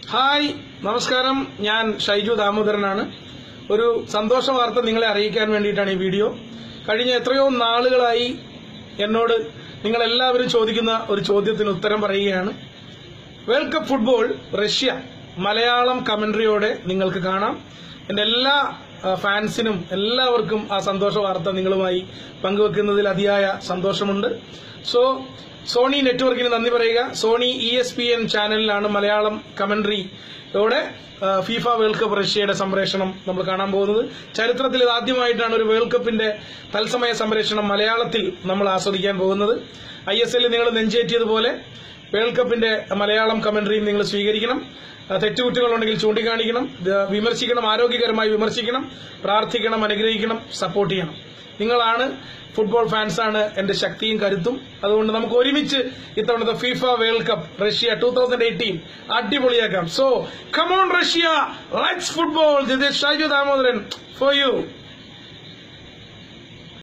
hi നമസ്കാരം ഞാൻ ഷൈജു ദാമോദരനാണ് ഒരു സന്തോഷ വാർത്ത നിങ്ങളെ അറിയിക്കാൻ വേണ്ടിയിട്ടാണ് ഈ വീഡിയോ കഴിഞ്ഞ എത്രയോ നാളുകളായി എന്നോട് നിങ്ങൾ എല്ലാവരും ചോദിക്കുന്ന ഒരു ചോദ്യത്തിന് ഉത്തരം പറയുകയാണ് world cup football Russia Malayalam കമന്ററിയോടെ നിങ്ങൾക്ക് കാണാം എന്റെ എല്ലാ ആ, ഫാൻസിനും എല്ലാവർക്കും ആ സന്തോഷ വാർത്ത നിങ്ങളുമായി പങ്കുവെക്കുന്നതിൽ അതിയായ സന്തോഷമുണ്ട് സോ സോണി നെറ്റ്വർക്കിന് നന്ദി പറയുക Sony E S P N ചാനലിലാണ് മലയാളം കമന്ററിയോടെ ഫിഫ വേൾഡ് കപ്പ് റഷ്യയുടെ സംപ്രേഷണം നമ്മൾ കാണാൻ പോകുന്നത് ചരിത്രത്തിൽ ഇത് ആദ്യമായിട്ടാണ് ഒരു വേൾഡ് കപ്പിന്റെ തത്സമയ സംപ്രേഷണം മലയാളത്തിൽ നമ്മൾ ആസ്വദിക്കാൻ പോകുന്നത് ഐ എസ് എല്ലിൽ നിങ്ങൾ നെഞ്ചേറ്റിയതുപോലെ വേൾഡ് കപ്പിന്റെ മലയാളം കമന്ററിയും നിങ്ങൾ സ്വീകരിക്കണം ആ, തെറ്റുകുറ്റങ്ങളുണ്ടെങ്കിൽ ചൂണ്ടിക്കാണിക്കണം ഇത് വിമർശിക്കണം ആരോഗ്യകരമായി വിമർശിക്കണം പ്രാർത്ഥിക്കണം അനുഗ്രഹിക്കണം സപ്പോർട്ട് ചെയ്യണം നിങ്ങളാണ് ഫുട്ബോൾ ഫാൻസാണ് എന്റെ ശക്തിയും കരുത്തും അതുകൊണ്ട് നമുക്ക് ഒരുമിച്ച് ഇത്തവണത്തെ FIFA world cup Russia two thousand eighteen അടിപൊളിയാക്കാം so come on Russia let's football this Shaiju Damodaran for U